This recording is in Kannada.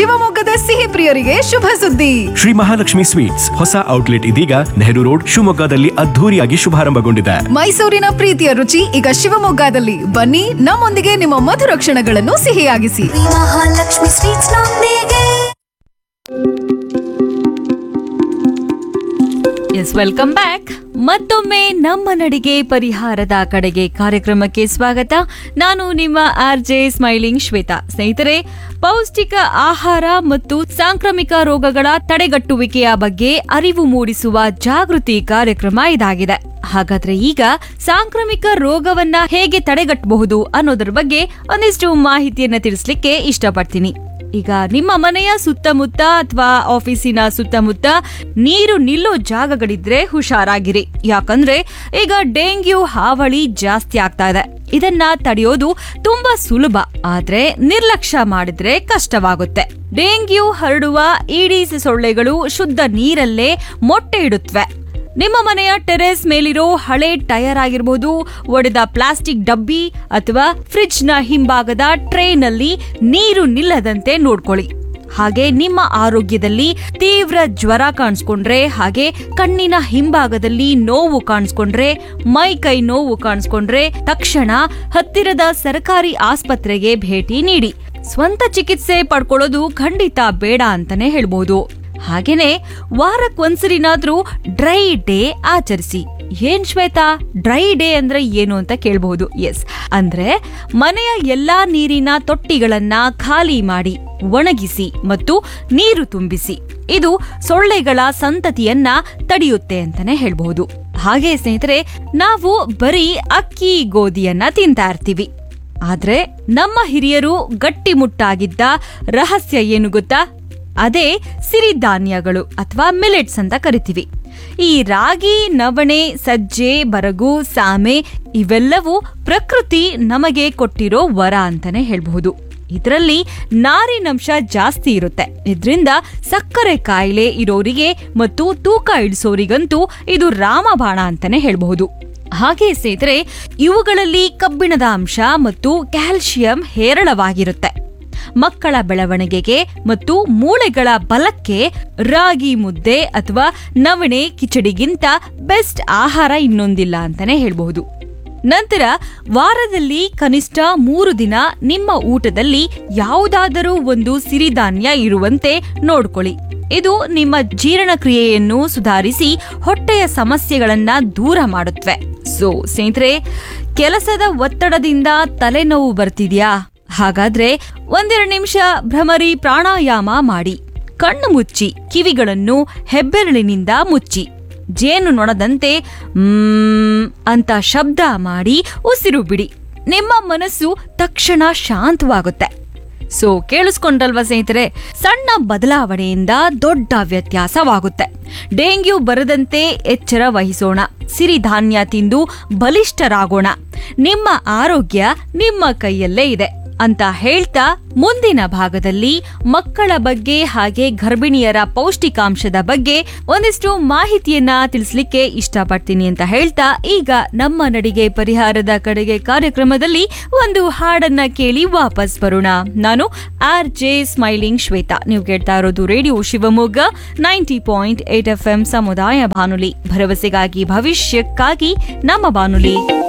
ಶಿವಮೊಗ್ಗದ ಸಿಹಿ ಪ್ರಿಯರಿಗೆ ಶುಭ ಸುದ್ದಿ ಶ್ರೀ ಮಹಾಲಕ್ಷ್ಮಿ ಸ್ವೀಟ್ಸ್ ಹೊಸ ಔಟ್ಲೆಟ್ ಇದೀಗ ನೆಹರು ರೋಡ್ ಶಿವಮೊಗ್ಗದಲ್ಲಿ ಅದ್ಧೂರಿಯಾಗಿ ಶುಭಾರಂಭಗೊಂಡಿದೆ ಮೈಸೂರಿನ ಪ್ರೀತಿಯ ರುಚಿ ಈಗ ಶಿವಮೊಗ್ಗದಲ್ಲಿ ಬನ್ನಿ ನಮ್ಮೊಂದಿಗೆ ನಿಮ್ಮ ಮಧುರ ಕ್ಷಣಗಳನ್ನು ಸಿಹಿಯಾಗಿಸಿ ಮಹಾಲಕ್ಷ್ಮಿ ಸ್ವೀಟ್ಸ್ ನೊಂದಿಗೆ ಎಸ್ ವೆಲ್ಕಮ್ ಬ್ಯಾಕ್ ಮತ್ತೊಮ್ಮೆ ನಮ್ಮ ನಡಿಗೆ ಪರಿಹಾರದ ಕಡೆಗೆ ಕಾರ್ಯಕ್ರಮಕ್ಕೆ ಸ್ವಾಗತ ನಾನು ನಿಮ್ಮ ಆರ್ ಜೆ ಸ್ಮೈಲಿಂಗ್ ಶ್ವೇತಾ ಸ್ನೇಹಿತರೆ ಪೌಷ್ಟಿಕ ಆಹಾರ ಮತ್ತು ಸಾಂಕ್ರಾಮಿಕ ರೋಗಗಳ ತಡೆಗಟ್ಟುವಿಕೆಯ ಬಗ್ಗೆ ಅರಿವು ಮೂಡಿಸುವ ಜಾಗೃತಿ ಕಾರ್ಯಕ್ರಮ ಇದಾಗಿದೆ ಹಾಗಾದ್ರೆ ಈಗ ಸಾಂಕ್ರಾಮಿಕ ರೋಗವನ್ನ ಹೇಗೆ ತಡೆಗಟ್ಟಬಹುದು ಅನ್ನೋದ್ರ ಬಗ್ಗೆ ಒಂದಿಷ್ಟು ಮಾಹಿತಿಯನ್ನ ತಿಳಿಸ್ಲಿಕ್ಕೆ ಇಷ್ಟಪಡ್ತೀನಿ ಈಗ ನಿಮ್ಮ ಮನೆಯ ಸುತ್ತಮುತ್ತ ಅಥವಾ ಆಫೀಸಿನ ಸುತ್ತಮುತ್ತ ನೀರು ನಿಲ್ಲೋ ಜಾಗಗಳಿದ್ರೆ ಹುಷಾರಾಗಿರಿ ಯಾಕಂದ್ರೆ ಈಗ ಡೆಂಗ್ಯೂ ಹಾವಳಿ ಜಾಸ್ತಿ ಆಗ್ತಾ ಇದೆ ಇದನ್ನ ತಡೆಯೋದು ತುಂಬಾ ಸುಲಭ ಆದ್ರೆ ನಿರ್ಲಕ್ಷ್ಯ ಮಾಡಿದ್ರೆ ಕಷ್ಟವಾಗುತ್ತೆ ಡೆಂಗ್ಯೂ ಹರಡುವ ಈಡೀಸ್ ಸೊಳ್ಳೆಗಳು ಶುದ್ಧ ನೀರಲ್ಲೇ ಮೊಟ್ಟೆ ಇಡುತ್ತವೆ ನಿಮ್ಮ ಮನೆಯ ಟೆರೆಸ್ ಮೇಲಿರೋ ಹಳೆ ಟೈರ್ ಆಗಿರಬಹುದು ಒಡೆದ ಪ್ಲಾಸ್ಟಿಕ್ ಡಬ್ಬಿ ಅಥವಾ ಫ್ರಿಡ್ಜ್ನ ಹಿಂಭಾಗದ ಟ್ರೇನಲ್ಲಿ ನೀರು ನಿಲ್ಲದಂತೆ ನೋಡ್ಕೊಳ್ಳಿ ಹಾಗೆ ನಿಮ್ಮ ಆರೋಗ್ಯದಲ್ಲಿ ತೀವ್ರ ಜ್ವರ ಕಾಣಿಸ್ಕೊಂಡ್ರೆ ಹಾಗೆ ಕಣ್ಣಿನ ಹಿಂಭಾಗದಲ್ಲಿ ನೋವು ಕಾಣಿಸ್ಕೊಂಡ್ರೆ ಮೈ ಕೈ ನೋವು ಕಾಣಿಸ್ಕೊಂಡ್ರೆ ತಕ್ಷಣ ಹತ್ತಿರದ ಸರ್ಕಾರಿ ಆಸ್ಪತ್ರೆಗೆ ಭೇಟಿ ನೀಡಿ ಸ್ವಂತ ಚಿಕಿತ್ಸೆ ಪಡ್ಕೊಳ್ಳೋದು ಖಂಡಿತ ಬೇಡ ಅಂತಾನೆ ಹೇಳ್ಬೋದು ಹಾಗೇನೆ ವಾರಕ್ಕೊಂದ್ಸರಿನಾದ್ರೂ ಡ್ರೈ ಡೇ ಆಚರಿಸಿ ಏನ್ ಶ್ವೇತಾ ಡ್ರೈ ಡೇ ಅಂದ್ರೆ ಏನು ಅಂತ ಕೇಳಬಹುದು ಎಸ್ ಅಂದ್ರೆ ಮನೆಯ ಎಲ್ಲಾ ನೀರಿನ ತೊಟ್ಟಿಗಳನ್ನ ಖಾಲಿ ಮಾಡಿ ಒಣಗಿಸಿ ಮತ್ತು ನೀರು ತುಂಬಿಸಿ ಇದು ಸೊಳ್ಳೆಗಳ ಸಂತತಿಯನ್ನ ತಡೆಯುತ್ತೆ ಅಂತಾನೆ ಹೇಳ್ಬಹುದು ಹಾಗೆ ಸ್ನೇಹಿತರೆ ನಾವು ಬರೀ ಅಕ್ಕಿ ಗೋಧಿಯನ್ನ ತಿಂತಾ ಇರ್ತೀವಿ ಆದ್ರೆ ನಮ್ಮ ಹಿರಿಯರು ಗಟ್ಟಿಮುಟ್ಟಾಗಿದ್ದ ರಹಸ್ಯ ಏನು ಗೊತ್ತಾ ಅದೇ ಸಿರಿಧಾನ್ಯಗಳು ಅಥವಾ ಮಿಲೆಟ್ಸ್ ಅಂತ ಕರಿತೀವಿ ಈ ರಾಗಿ ನವಣೆ ಸಜ್ಜೆ ಬರಗು ಸಾಮೆ ಇವೆಲ್ಲವೂ ಪ್ರಕೃತಿ ನಮಗೆ ಕೊಟ್ಟಿರೋ ವರ ಅಂತಾನೆ ಹೇಳ್ಬಹುದು ಇದರಲ್ಲಿ ನಾರಿನಂಶ ಜಾಸ್ತಿ ಇರುತ್ತೆ ಇದರಿಂದ ಸಕ್ಕರೆ ಕಾಯಿಲೆ ಇರೋರಿಗೆ ಮತ್ತು ತೂಕ ಇಳಿಸೋರಿಗಂತೂ ಇದು ರಾಮಬಾಣ ಅಂತಾನೆ ಹೇಳ್ಬಹುದು ಹಾಗೆ ಸ್ನೇಹಿತರೆ ಇವುಗಳಲ್ಲಿ ಕಬ್ಬಿಣದ ಅಂಶ ಮತ್ತು ಕ್ಯಾಲ್ಸಿಯಂ ಹೇರಳವಾಗಿರುತ್ತೆ ಮಕ್ಕಳ ಬೆಳವಣಿಗೆಗೆ ಮತ್ತು ಮೂಳೆಗಳ ಬಲಕ್ಕೆ ರಾಗಿ ಮುದ್ದೆ ಅಥವಾ ನವಣೆ ಕಿಚಡಿಗಿಂತ ಬೆಸ್ಟ್ ಆಹಾರ ಇನ್ನೊಂದಿಲ್ಲ ಅಂತಾನೆ ಹೇಳ್ಬಹುದು ನಂತರ ವಾರದಲ್ಲಿ ಕನಿಷ್ಠ ಮೂರು ದಿನ ನಿಮ್ಮ ಊಟದಲ್ಲಿ ಯಾವುದಾದರೂ ಒಂದು ಸಿರಿಧಾನ್ಯ ಇರುವಂತೆ ನೋಡ್ಕೊಳ್ಳಿ ಇದು ನಿಮ್ಮ ಜೀರ್ಣಕ್ರಿಯೆಯನ್ನು ಸುಧಾರಿಸಿ ಹೊಟ್ಟೆಯ ಸಮಸ್ಯೆಗಳನ್ನ ದೂರ ಮಾಡುತ್ತವೆ ಸೊ ಸ್ನೇಹಿತರೆ ಕೆಲಸದ ಒತ್ತಡದಿಂದ ತಲೆನೋವು ಬರ್ತಿದ್ಯಾ ಹಾಗಾದ್ರೆ ಒಂದೆರಡು ನಿಮಿಷ ಭ್ರಮರಿ ಪ್ರಾಣಾಯಾಮ ಮಾಡಿ ಕಣ್ಣು ಮುಚ್ಚಿ ಕಿವಿಗಳನ್ನು ಹೆಬ್ಬೆರಳಿನಿಂದ ಮುಚ್ಚಿ ಜೇನು ನೊಣದಂತೆ ಮ್ಮ್ ಅಂತ ಶಬ್ದ ಮಾಡಿ ಉಸಿರು ಬಿಡಿ ನಿಮ್ಮ ಮನಸ್ಸು ತಕ್ಷಣ ಶಾಂತವಾಗುತ್ತೆ ಸೊ ಕೇಳಿಸ್ಕೊಂಡ್ರಲ್ವಾ ಸ್ನೇಹಿತರೆ ಸಣ್ಣ ಬದಲಾವಣೆಯಿಂದ ದೊಡ್ಡ ವ್ಯತ್ಯಾಸವಾಗುತ್ತೆ ಡೆಂಗ್ಯೂ ಬರದಂತೆ ಎಚ್ಚರ ವಹಿಸೋಣ ಸಿರಿಧಾನ್ಯ ತಿಂದು ಬಲಿಷ್ಠರಾಗೋಣ ನಿಮ್ಮ ಆರೋಗ್ಯ ನಿಮ್ಮ ಕೈಯಲ್ಲೇ ಇದೆ ಅಂತ ಹೇಳ್ತಾ ಮುಂದಿನ ಭಾಗದಲ್ಲಿ ಮಕ್ಕಳ ಬಗ್ಗೆ ಹಾಗೆ ಗರ್ಭಿಣಿಯರ ಪೌಷ್ಟಿಕಾಂಶದ ಬಗ್ಗೆ ಒಂದಿಷ್ಟು ಮಾಹಿತಿಯನ್ನ ತಿಳಿಸ್ಲಿಕ್ಕೆ ಇಷ್ಟಪಡ್ತೀನಿ ಅಂತ ಹೇಳ್ತಾ ಈಗ ನಮ್ಮ ನಡಿಗೆ ಪರಿಹಾರದ ಕಡೆಗೆ ಕಾರ್ಯಕ್ರಮದಲ್ಲಿ ಒಂದು ಹಾಡನ್ನ ಕೇಳಿ ವಾಪಸ್ ಬರೋಣ ನಾನು ಆರ್ ಜೆ ಸ್ಮೈಲಿಂಗ್ ಶ್ವೇತಾ ನೀವು ಕೇಳ್ತಾ ಇರೋದು radio Shivamogga ninety point eight F M ಸಮುದಾಯ ಬಾನುಲಿ ಭರವಸೆಗಾಗಿ ಭವಿಷ್ಯಕ್ಕಾಗಿ ನಮ್ಮ ಬಾನುಲಿ